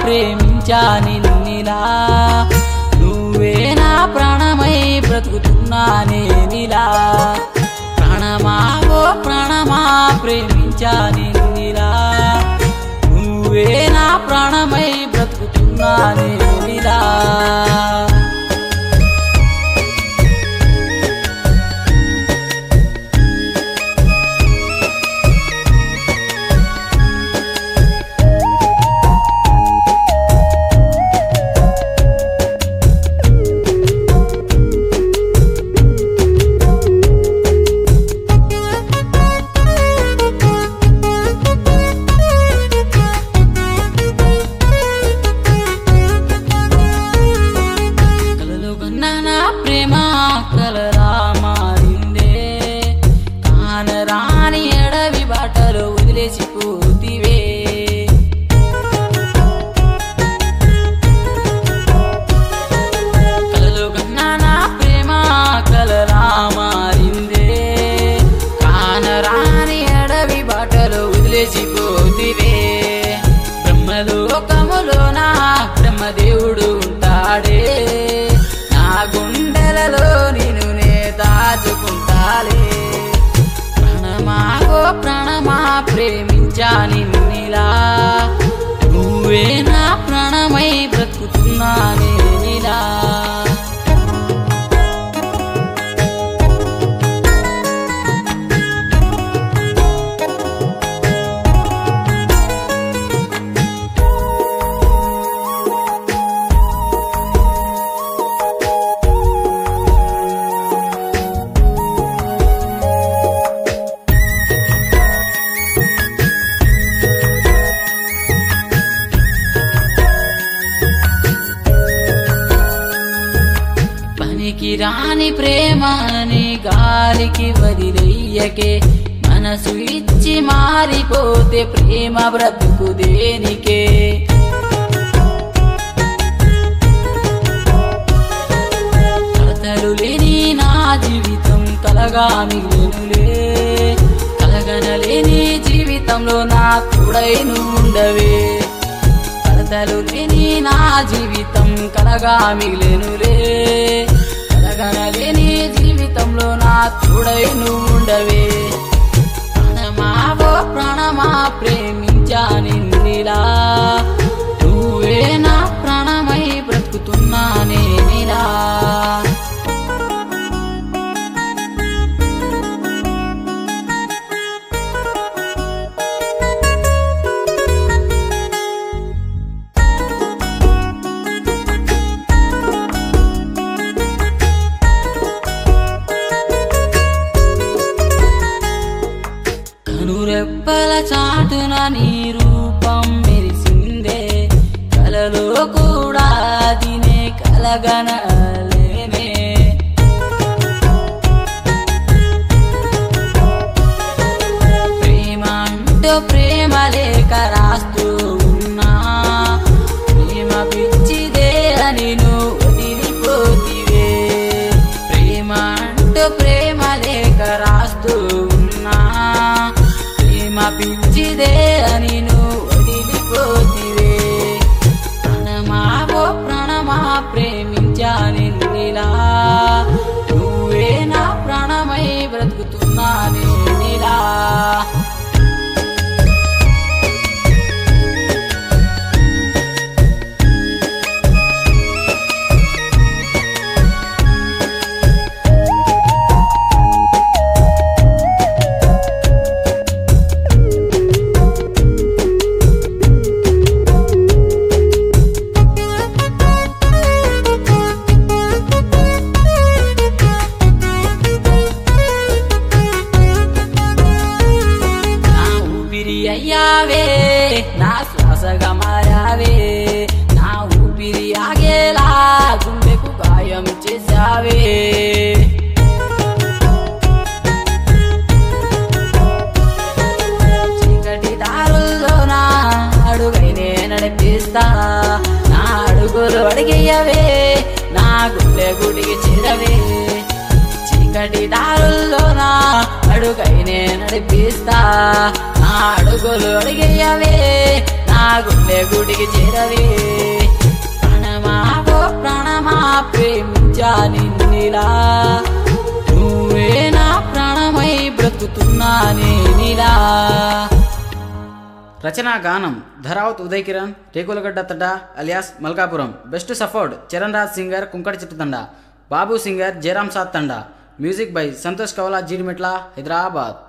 ప్రేమించా నిన్నిలా నువ్వే నా ప్రాణమై బ్రతుకుతున్నా నేనిలా ప్రాణమా ఓ ప్రాణమా ప్రేమించా నిన్నిలా నువ్వే నా ప్రాణమై బ్రతుకుతున్నా నేనిలా కలలు కన్నా నా ప్రేమ కలరా మారిందే కానరాని ఎడవి బాటలు వదిలేసి పోతివే కలలు కన్నా నా ప్రేమ కలరా మారిందే కానరాని ఎడవి బాటలు వదిలేసి పోతివే బ్రహ్మలోకములో నా బ్రహ్మదేవుడు ఉంటాడే నా గుండెలలో నేను నే దాచుకుంటాలే ప్రాణమా ఓ ప్రాణమా ప్రేమించా నిన్నిలా నువ్వే నా ప్రాణమై బ్రతుకుతున్నా నేనిలా పనికి రాని ప్రేమని గాలికి వదిలేయకే మనసు ఇచ్చి మారిపోతే ప్రేమ బ్రతుకు దేనికే కలతలు లేని నా జీవితం కలగా మిగిలినులే కలగనలేని జీవితంలో నా తోడై ఉండవే కలతలు లేని నా జీవితం కలగా మిగిలేనులే కలగనలేని జీవితంలో నా తోడై ఉండవే ప్రాణమా ఓ ప్రాణమా ప్రేమించా నిన్నిలా నువ్వే నా ప్రాణమై బ్రతుకుతున్నా నేనిలా కనురెప్పల చాటున నీ రూపం మెరిసిందే కలలో కూడా దినే కలగనలేనే ప్రేమ అంటూ ప్రేమ లేఖ రాస్తూ ఉన్నా ప్రేమ పిచ్చిదే అని నువ్వు వదిలిపోతివే ప్రేమ అంటూ ప్రేమ లేఖ రాస్తూ ఉన్నా ప్రేమ పిచ్చిదే అని నువ్వు వదిలిపోతివే ప్రాణమా ఓ ప్రాణమా ప్రేమించా నిన్నిలా నువ్వే నా ప్రాణమై బ్రతుకుతున్నా నేనిలా నా ఊపిరి అయ్యావే నా శ్వాసగా మారావే నా ఊపిరి ఆగేలా గుండెకు గాయం చేశావే చీకటి దారుల్లో నా అడుగైనే నడిపిస్తా నా అడుగులు అడిగేయవే నా గుండె గుడికి చేరవే చీకటి దారుల్లో నా అడుగైనే నడిపిస్తా నా అడుగులు అడిగేయవే నా నా గుండె గుడికి చేరవే ప్రాణమా ఓ ప్రాణమా ప్రేమించా నిన్నిలా నువ్వే నా ప్రాణమై బ్రతుకుతున్నా నేనిలా రచనా గానం ధరావత్ ఉదయ్ కిరణ్ రేకులగడ్డ తండ అలియాస్ మల్కాపురం బెస్ట్ సఫోర్డ్ Charan Raj singer Kunkata Chettu Thanda Babu singer Jayaram Saath Thanda music by Santosh Kavala Jeedimetla Hyderabad